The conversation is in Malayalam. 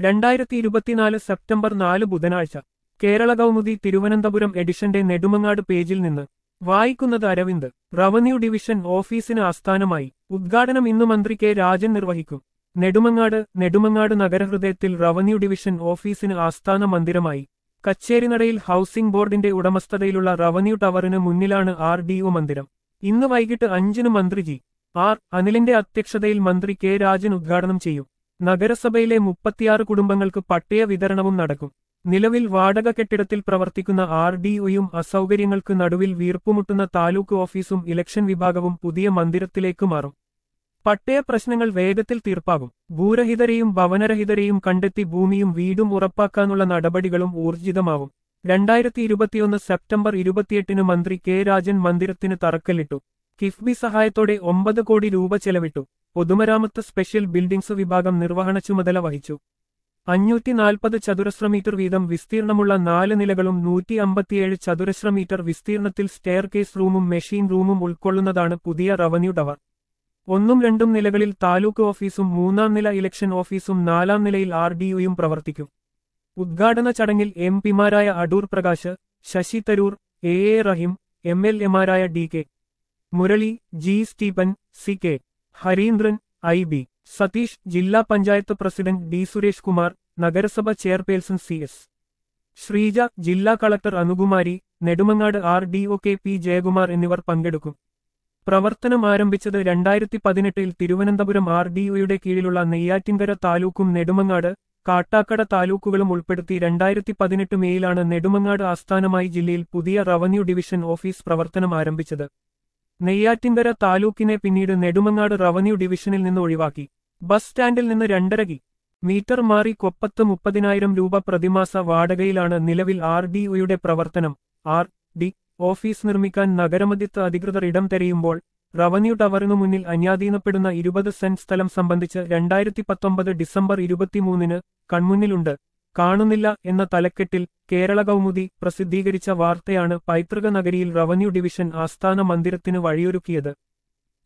രണ്ടായിരത്തി ഇരുപത്തിനാല് സെപ്റ്റംബർ നാല് ബുധനാഴ്ച കേരള കൗമുദി തിരുവനന്തപുരം എഡിഷന്റെ നെടുമങ്ങാട് പേജിൽ നിന്ന് വായിക്കുന്നത് അരവിന്ദ് റവന്യൂ ഡിവിഷൻ ഓഫീസിന് ആസ്ഥാനമായി ഉദ്ഘാടനം ഇന്ന് മന്ത്രി കെ രാജൻ നിർവഹിക്കും നെടുമങ്ങാട് നെടുമങ്ങാട് നഗരഹൃദയത്തിൽ റവന്യൂ ഡിവിഷൻ ഓഫീസിന് ആസ്ഥാന മന്ദിരമായി കച്ചേരിനടയിൽ ഹൌസിംഗ് ബോർഡിന്റെ ഉടമസ്ഥതയിലുള്ള റവന്യൂ ടവറിന് മുന്നിലാണ് ആർ ഡി ഒ മന്ദിരം ഇന്ന് വൈകിട്ട് അഞ്ചിന് മന്ത്രി ജി ആർ അനിലിന്റെ അധ്യക്ഷതയിൽ മന്ത്രി കെ രാജൻ ഉദ്ഘാടനം ചെയ്യും നഗരസഭയിലെ മുപ്പത്തിയാറ് കുടുംബങ്ങൾക്ക് പട്ടയ വിതരണവും നടക്കും നിലവിൽ വാടക കെട്ടിടത്തിൽ പ്രവർത്തിക്കുന്ന ആർ ഡി ഒയും അസൗകര്യങ്ങൾക്ക് നടുവിൽ വീർപ്പുമുട്ടുന്ന താലൂക്ക് ഓഫീസും ഇലക്ഷൻ വിഭാഗവും പുതിയ മന്ദിരത്തിലേക്ക് മാറും പട്ടയ പ്രശ്നങ്ങൾ വേഗത്തിൽ തീർപ്പാകും ഭൂരഹിതരെയും ഭവനരഹിതരെയും കണ്ടെത്തി ഭൂമിയും വീടും ഉറപ്പാക്കാനുള്ള നടപടികളും ഊർജിതമാവും രണ്ടായിരത്തി ഇരുപത്തിയൊന്ന് സെപ്റ്റംബർ ഇരുപത്തിയെട്ടിന് മന്ത്രി കെ രാജൻ മന്ദിരത്തിന് തറക്കല്ലിട്ടു കിഫ്ബി സഹായത്തോടെ ഒമ്പത് കോടി രൂപ ചെലവിട്ടു പൊതുമരാമത്ത് സ്പെഷ്യൽ ബിൽഡിംഗ്സ് വിഭാഗം നിർവഹണ ചുമതല വഹിച്ചു അഞ്ഞൂറ്റി നാൽപ്പത് ചതുരശ്ര മീറ്റർ വീതം വിസ്തീർണമുള്ള നാല് നിലകളും നൂറ്റി അമ്പത്തിയേഴ് ചതുരശ്ര മീറ്റർ വിസ്തീർണത്തിൽ സ്റ്റെയർ കേസ് റൂമും മെഷീൻ റൂമും ഉൾക്കൊള്ളുന്നതാണ് പുതിയ റവന്യൂ ടവർ ഒന്നും രണ്ടും നിലകളിൽ താലൂക്ക് ഓഫീസും മൂന്നാം നില ഇലക്ഷൻ ഓഫീസും നാലാം നിലയിൽ ആർ ഡി ഒയും പ്രവർത്തിക്കും ഉദ്ഘാടന ചടങ്ങിൽ എം പിമാരായ Adoor Prakash Shashi Tharoor A A Rahim M L എമാരായ D K Murali G Stephen C K Harindran I B Satheesh ജില്ലാ പഞ്ചായത്ത് പ്രസിഡന്റ് ഡി സുരേഷ് കുമാർ നഗരസഭ ചെയർപേഴ്സൺ സി എസ് ശ്രീജ ജില്ലാ collector Anukumari Nedumangad R D O K P Jayakumar എന്നിവർ പങ്കെടുക്കും പ്രവർത്തനം ആരംഭിച്ചത് രണ്ടായിരത്തി പതിനെട്ടിൽ തിരുവനന്തപുരം ആർ ഡി ഒയുടെ കീഴിലുള്ള നെയ്യാറ്റിൻകര താലൂക്കും നെടുമങ്ങാട് കാട്ടാക്കട താലൂക്കുകളും ഉൾപ്പെടുത്തി രണ്ടായിരത്തി പതിനെട്ട് മേയിലാണ് നെടുമങ്ങാട് ആസ്ഥാനമായി ജില്ലയിൽ പുതിയ റവന്യൂ ഡിവിഷൻ ഓഫീസ് പ്രവർത്തനം ആരംഭിച്ചത് നെയ്യാറ്റിൻകര താലൂക്കിനെ പിന്നീട് നെടുമങ്ങാട് റവന്യൂ ഡിവിഷനിൽ നിന്ന് ഒഴിവാക്കി ബസ് സ്റ്റാൻഡിൽ നിന്ന് രണ്ടരകി മീറ്റർ മാറി കൊപ്പത്ത് മുപ്പതിനായിരം രൂപ പ്രതിമാസ വാടകയിലാണ് നിലവിൽ ആർ ഡി ഒയുടെ പ്രവർത്തനം ആർ ഡി ഓഫീസ് നിർമ്മിക്കാൻ നഗരമധ്യത്ത് അധികൃതർ ഇടം തെരയുമ്പോൾ റവന്യൂ ടവറിനു മുന്നിൽ അന്യാധീനപ്പെടുന്ന ഇരുപത് സെന്റ് സ്ഥലം സംബന്ധിച്ച് രണ്ടായിരത്തി പത്തൊമ്പത് ഡിസംബർ ഇരുപത്തിമൂന്നിന് കൺമുന്നിലുണ്ട് കാണുന്നില്ല എന്ന തലക്കെട്ടിൽ കേരള കൗമുദി പ്രസിദ്ധീകരിച്ച വാർത്തയാണ് പൈതൃക നഗരിയിൽ റവന്യൂ ഡിവിഷൻ ആസ്ഥാന മന്ദിരത്തിന് വഴിയൊരുക്കിയത്